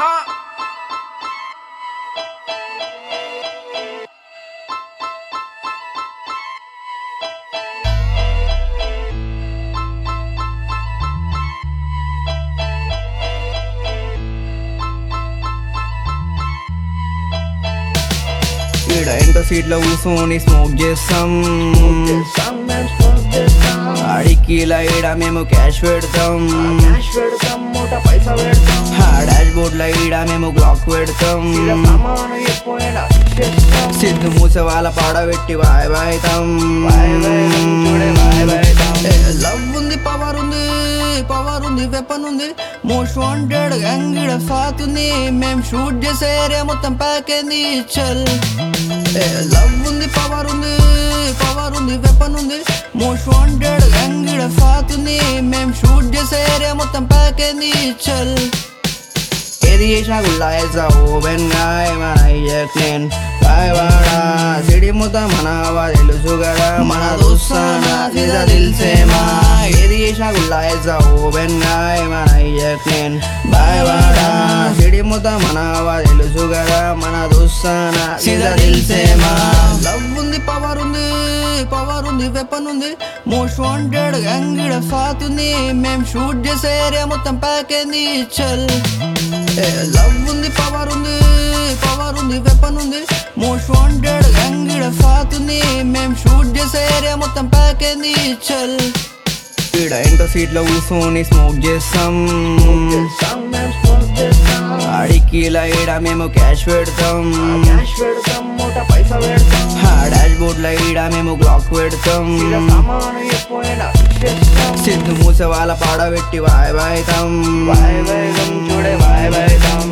ఈడ ఎంత సీట్లో కూర్చొని స్మోక్ చేస్తాం అడికి ఈడ మేము క్యాష్ పెడతాం ఆ డాష్ బోర్డ్ లో ఈడ మేము గ్లాక్ పెడతాం సిద్ధు మూసే వాళ్ళ పాడబెట్టి వాయ్ వాయితాం లవ్ ఉంది పవర్ ఉంది పవర్ ఉంది వెపన్ ఉంది మోస్ట్ వాంటెడ్ గంగిడ సాత్ ఉంది మేం షూట్ చేసే ఏరియా మొత్తం ప్యాక్ అయింది చల్ లవ్ ఉంది పవర్ ఉంది పవర్ ఉంది వెపన్ ఉంది మోస్ట్ వాంటెడ్ గంగిడ సాత్ ఉంది మేం షూట్ చేసే ఏరియా మొత్తం ప్యాక్ అయింది చల్ ఏది చేసినా గుల్లాయేసా ఓపెన్ గాయ్ మన అయ్యక్ నేను వాడా సిడి మొత్తం మన హవా తెలుసు కదా మన దోస్తానా సీదా దిల్సేమా ఏది చేసినా గుల్లాయేసా ఓపెన్ గాయ్ మన అయ్యక్ నేను వాడా సిడి మొత్తం మన హవా తెలుసు కదా మన దోస్తానా సీదా దిల్సేమా లవ్ ఉంది పవర్ ఉంది పవర్ ఉంది వెపన్ ఉంది మోస్ట్ వాంటెడ్ గంగిడ సాత్ ఉంది మేం షూట్ చేసే ఏరియా మొత్తం ప్యాక్ అయింది చల్ లవ్ ఉంది పవర్ ఉంది పవర్ ఉంది వెపన్ ఉంది మోస్ట్ వాంటెడ్ గంగిడ సాత్ ఉంది మేం షూట్ చేసే ఏరియా మొత్తం ప్యాక్ అయింది చల్ ఈడ ఎంత సీట్లో కూర్చొని స్మోక్ చేస్తాం అడికి ఈడ మేము క్యాష్ పెడతాం ఆ డాష్ బోర్డ్ లో ఈడ మేము గ్లాక్ పెడతాం సిద్ధు మూసే వాళ్ళ పాడబెట్టి వాయ్ వాయితాం చూడే వాయ్ వాయితాం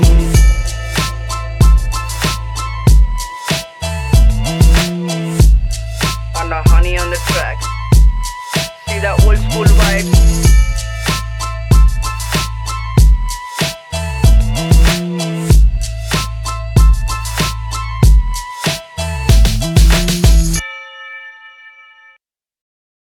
On the honey on the track. See that old school vibe.